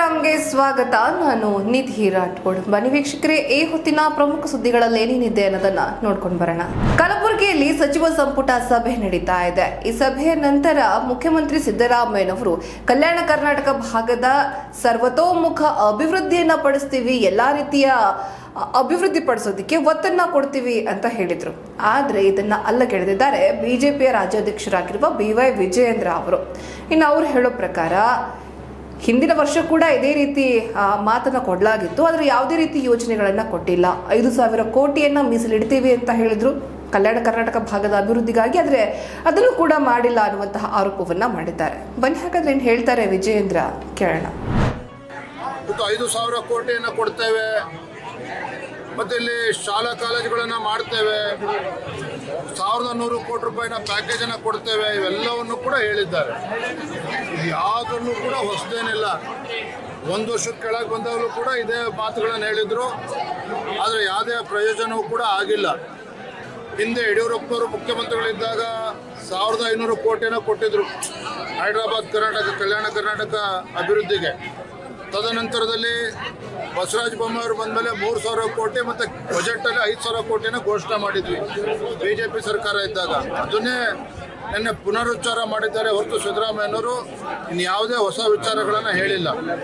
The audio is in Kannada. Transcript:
ರಾಮ್ಗೆ ಸ್ವಾಗತ ನಾನು ನಿಧಿ ರಾಠೋಡ್ ಬನ್ನಿ ವೀಕ್ಷಕರೇ ಈ ಹೊತ್ತಿನ ಪ್ರಮುಖ ಸುದ್ದಿಗಳಲ್ಲಿ ಏನೇನಿದೆ ಅನ್ನೋದನ್ನ ನೋಡ್ಕೊಂಡು ಬರೋಣ ಕಲಬುರಗಿಯಲ್ಲಿ ಸಚಿವ ಸಂಪುಟ ಸಭೆ ನಡೀತಾ ಇದೆ ಈ ಸಭೆಯ ನಂತರ ಮುಖ್ಯಮಂತ್ರಿ ಸಿದ್ದರಾಮಯ್ಯನವರು ಕಲ್ಯಾಣ ಕರ್ನಾಟಕ ಭಾಗದ ಸರ್ವತೋಮುಖ ಅಭಿವೃದ್ಧಿಯನ್ನ ಪಡಿಸ್ತೀವಿ ಎಲ್ಲಾ ರೀತಿಯ ಅಭಿವೃದ್ಧಿ ಪಡಿಸೋದಕ್ಕೆ ಒತ್ತನ್ನ ಕೊಡ್ತೀವಿ ಅಂತ ಹೇಳಿದ್ರು ಆದ್ರೆ ಇದನ್ನ ಅಲ್ಲಗೆಳೆದಿದ್ದಾರೆ ಬಿಜೆಪಿಯ ರಾಜ್ಯಾಧ್ಯಕ್ಷರಾಗಿರುವ ಬಿ ವೈ ವಿಜಯೇಂದ್ರ ಅವರು ಇನ್ನು ಅವ್ರು ಹೇಳೋ ಪ್ರಕಾರ ಹಿಂದಿನ ವರ್ಷ ಕೂಡ ಇದೇ ರೀತಿ ಆ, ಮಾತನ್ನ ಕೊಡಲಾಗಿತ್ತು ಆದರೆ ಯಾವುದೇ ರೀತಿ ಯೋಜನೆಗಳನ್ನ ಕೊಟ್ಟಿಲ್ಲ ಐದು ಸಾವಿರ ಕೋಟಿಯನ್ನ ಮೀಸಲಿಡ್ತೀವಿ ಅಂತ ಹೇಳಿದ್ರು ಕಲ್ಯಾಣ ಕರ್ನಾಟಕ ಭಾಗದ ಅಭಿವೃದ್ಧಿಗಾಗಿ ಆದರೆ ಅದನ್ನು ಕೂಡ ಮಾಡಿಲ್ಲ ಅನ್ನುವಂತಹ ಆರೋಪವನ್ನ ಮಾಡಿದ್ದಾರೆ ಬನ್ನಿ ಹಾಗಾದ್ರೆ ಏನ್ ಹೇಳ್ತಾರೆ ವಿಜಯೇಂದ್ರ ಕೇಳೋಣ ಮತ್ತು ಐದು ಸಾವಿರ ಕೋಟಿಯನ್ನು ಕೊಡ್ತೇವೆ ಮತ್ತು ಇಲ್ಲಿ ಶಾಲಾ ಕಾಲೇಜುಗಳನ್ನು ಮಾಡ್ತೇವೆ ಸಾವಿರದ ನೂರು ಕೋಟಿ ರೂಪಾಯಿನ ಪ್ಯಾಕೇಜನ್ನು ಕೊಡ್ತೇವೆ ಇವೆಲ್ಲವನ್ನು ಕೂಡ ಹೇಳಿದ್ದಾರೆ ಇದು ಯಾವುದನ್ನು ಕೂಡ ಹೊಸದೇನಿಲ್ಲ ಒಂದು ವರ್ಷದ ಕೆಳಗೆ ಬಂದಾಗಲೂ ಕೂಡ ಇದೇ ಮಾತುಗಳನ್ನು ಹೇಳಿದರು ಆದರೆ ಯಾವುದೇ ಪ್ರಯೋಜನವೂ ಕೂಡ ಆಗಿಲ್ಲ ಹಿಂದೆ ಯಡಿಯೂರಪ್ಪನವರು ಮುಖ್ಯಮಂತ್ರಿಗಳಿದ್ದಾಗ ಸಾವಿರದ ಐನೂರು ಕೋಟಿನ ಕೊಟ್ಟಿದ್ರು ಹೈದರಾಬಾದ್ ಕರ್ನಾಟಕ ಕಲ್ಯಾಣ ಕರ್ನಾಟಕ ಅಭಿವೃದ್ಧಿಗೆ ತದನಂತರದಲ್ಲಿ ಬಸವರಾಜ ಬೊಮ್ಮಾಯಿಯವರು ಬಂದಮೇಲೆ ಮೂರು ಸಾವಿರ ಕೋಟಿ ಮತ್ತು ಬಜೆಟಲ್ಲಿ ಐದು ಸಾವಿರ ಕೋಟಿನ ಘೋಷಣೆ ಮಾಡಿದ್ವಿ ಬಿ ಜೆ ಪಿ ಸರ್ಕಾರ ಇದ್ದಾಗ ಅದನ್ನೇ ನಿನ್ನೆ ಪುನರುಚ್ಚಾರ ಮಾಡಿದ್ದಾರೆ ಹೊರತು ಸಿದ್ದರಾಮಯ್ಯನವರು ಇನ್ನು ಯಾವುದೇ ಹೊಸ ವಿಚಾರಗಳನ್ನು ಹೇಳಿಲ್ಲ